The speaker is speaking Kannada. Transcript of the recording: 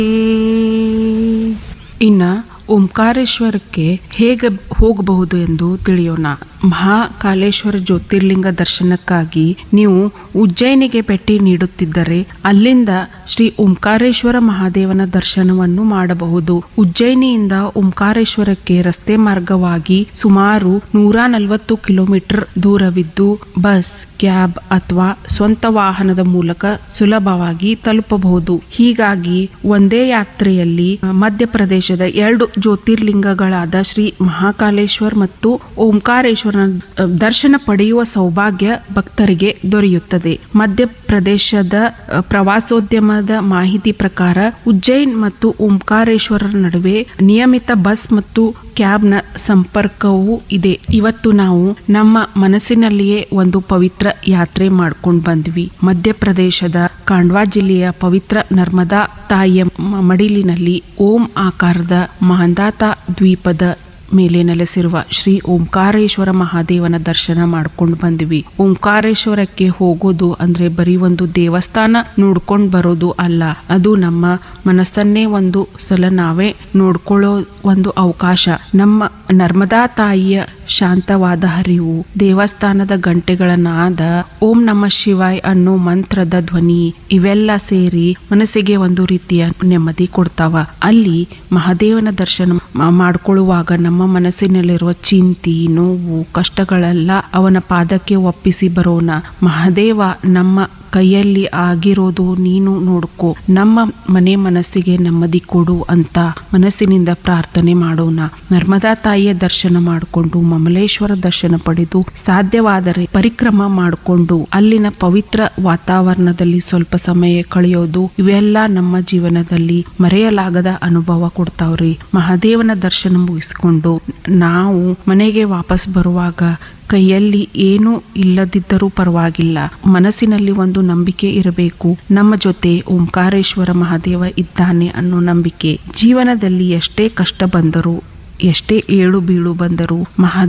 ಇನ್ನ ಓಂಕಾರೇಶ್ವರಕ್ಕೆ ಹೇಗೆ ಹೋಗಬಹುದು ಎಂದು ತಿಳಿಯೋಣ ಮಹಾಕಾಲೇಶ್ವರ ಜ್ಯೋತಿರ್ಲಿಂಗ ದರ್ಶನಕ್ಕಾಗಿ ನೀವು ಉಜ್ಜಯಿನಿಗೆ ಭೇಟಿ ನೀಡುತ್ತಿದ್ದರೆ ಅಲ್ಲಿಂದ ಶ್ರೀ ಓಂಕಾರೇಶ್ವರ ಮಹಾದೇವನ ದರ್ಶನವನ್ನು ಮಾಡಬಹುದು ಉಜ್ಜಯಿನಿಯಿಂದ ಓಂಕಾರೇಶ್ವರಕ್ಕೆ ರಸ್ತೆ ಮಾರ್ಗವಾಗಿ ಸುಮಾರು ನೂರ ನಲವತ್ತು ಕಿಲೋಮೀಟರ್ ದೂರವಿದ್ದು ಬಸ್ ಕ್ಯಾಬ್ ಅಥವಾ ಸ್ವಂತ ವಾಹನದ ಮೂಲಕ ಸುಲಭವಾಗಿ ತಲುಪಬಹುದು ಹೀಗಾಗಿ ಒಂದೇ ಯಾತ್ರೆಯಲ್ಲಿ ಅಹ್, ಮಧ್ಯಪ್ರದೇಶದ ಎರಡು ಜ್ಯೋತಿರ್ಲಿಂಗಗಳಾದ ಶ್ರೀ ಮಹಾಕಾಲೇಶ್ವರ್ ಮತ್ತು ಓಂಕಾರೇಶ್ವರನ ಅಹ್, ದರ್ಶನ ಪಡೆಯುವ ಸೌಭಾಗ್ಯ ಭಕ್ತರಿಗೆ ದೊರೆಯುತ್ತದೆ ಮಧ್ಯಪ್ರದೇಶದ ಅಹ್, ಪ್ರವಾಸೋದ್ಯಮದ ಮಾಹಿತಿ ಪ್ರಕಾರ ಉಜ್ಜೈನ್ ಮತ್ತು ಓಂಕಾರೇಶ್ವರರ ನಡುವೆ ನಿಯಮಿತ ಬಸ್ ಮತ್ತು ಕ್ಯಾಬ್ನ ಸಂಪರ್ಕವೂ ಇದೆ ಇವತ್ತು ನಾವು ನಮ್ಮ ಮನಸ್ಸಿನಲ್ಲಿಯೇ ಒಂದು ಪವಿತ್ರ ಯಾತ್ರೆ ಮಾಡ್ಕೊಂಡು ಬಂದ್ವಿ ಮಧ್ಯಪ್ರದೇಶದ ಕಾಂಡ್ವಾ ಜಿಲ್ಲೆಯ ಪವಿತ್ರ ನರ್ಮದಾ ತಾಯಿಯ ಮ- ಮಡಿಲಿನಲ್ಲಿ ಓಂ ಆಕಾರದ ಮಹಂದಾತ ದ್ವೀಪದ ಮೇಲೆ ನೆಲೆಸಿರುವ ಶ್ರೀ ಓಂಕಾರೇಶ್ವರ ಮಹಾದೇವನ ದರ್ಶನ ಮಾಡ್ಕೊಂಡು ಬಂದ್ವಿ ಓಂಕಾರೇಶ್ವರಕ್ಕೆ ಹೋಗೋದು ಅಂದ್ರೆ ಬರೀ ಒಂದು ದೇವಸ್ಥಾನ ನೋಡ್ಕೊಂಡು ಬರೋದು ಅಲ್ಲ ಅದು ನಮ್ಮ ಮನಸ್ಸನ್ನೇ ಒಂದು ಸಲ ನಾವೇ ನೋಡ್ಕೊಳ್ಳೋ ಒಂದು ಅವಕಾಶ ನಮ್ಮ ನರ್ಮದಾ ತಾಯಿಯ ಶಾಂತವಾದ ಹರಿವು ದೇವಸ್ಥಾನದ ಗಂಟೆಗಳ ನಾದ ಓಂ ನಮ ಶಿವಾಯ್ ಅನ್ನೋ ಮಂತ್ರದ ಧ್ವನಿ ಇವೆಲ್ಲ ಸೇರಿ ಮನಸ್ಸಿಗೆ ಒಂದು ರೀತಿಯ ನೆಮ್ಮದಿ ಕೊಡ್ತಾವ ಅಲ್ಲಿ ಮಹಾದೇವನ ದರ್ಶನ ಮಾ- ಮಾಡ್ಕೊಳ್ಳುವಾಗ ನಮ್ಮ ಮನಸ್ಸಿನಲ್ಲಿರುವ ಚಿಂತಿ ನೋವು ಕಷ್ಟಗಳೆಲ್ಲ ಅವನ ಪಾದಕ್ಕೆ ಒಪ್ಪಿಸಿ ಬರೋಣ ಮಹಾದೇವ ನಮ್ಮ ಕೈಯಲ್ಲಿ ಆಗಿರೋದು ನೀನು ನೋಡ್ಕೋ ನಮ್ಮ ಮನೆ ಮನಸ್ಸಿಗೆ ನೆಮ್ಮದಿ ಕೊಡು ಅಂತ ಮನಸ್ಸಿನಿಂದ ಪ್ರಾರ್ಥನೆ ಮಾಡೋಣ ನರ್ಮದಾ ತಾಯಿಯ ದರ್ಶನ ಮಾಡಿಕೊಂಡು ಮಮಲೇಶ್ವರ ದರ್ಶನ ಪಡೆದು ಸಾಧ್ಯವಾದರೆ ಪರಿಕ್ರಮ ಮಾಡಿಕೊಂಡು ಅಲ್ಲಿನ ಪವಿತ್ರ ವಾತಾವರಣದಲ್ಲಿ ಸ್ವಲ್ಪ ಸಮಯ ಕಳೆಯೋದು ಇವೆಲ್ಲ ನಮ್ಮ ಜೀವನದಲ್ಲಿ ಮರೆಯಲಾಗದ ಅನುಭವ ಕೊಡ್ತಾವ್ರಿ ಮಹಾದೇವನ ದರ್ಶನ ಮುಗಿಸ್ಕೊಂಡು ನಾವು ಮನೆಗೆ ವಾಪಸ್ ಬರುವಾಗ ಕೈಯಲ್ಲಿ ಏನೂ ಇಲ್ಲದಿದ್ದರೂ ಪರವಾಗಿಲ್ಲ ಮನಸ್ಸಿನಲ್ಲಿ ಒಂದು ನಂಬಿಕೆ ಇರಬೇಕು ನಮ್ಮ ಜೊತೆ ಓಂಕಾರೇಶ್ವರ ಮಹಾದೇವ ಇದ್ದಾನೆ ಅನ್ನೋ ನಂಬಿಕೆ ಜೀವನದಲ್ಲಿ ಎಷ್ಟೇ ಕಷ್ಟ ಬಂದರೂ ಎಷ್ಟೇ ಏಳು ಬೀಳು ಬಂದರೂ ಮಹಾ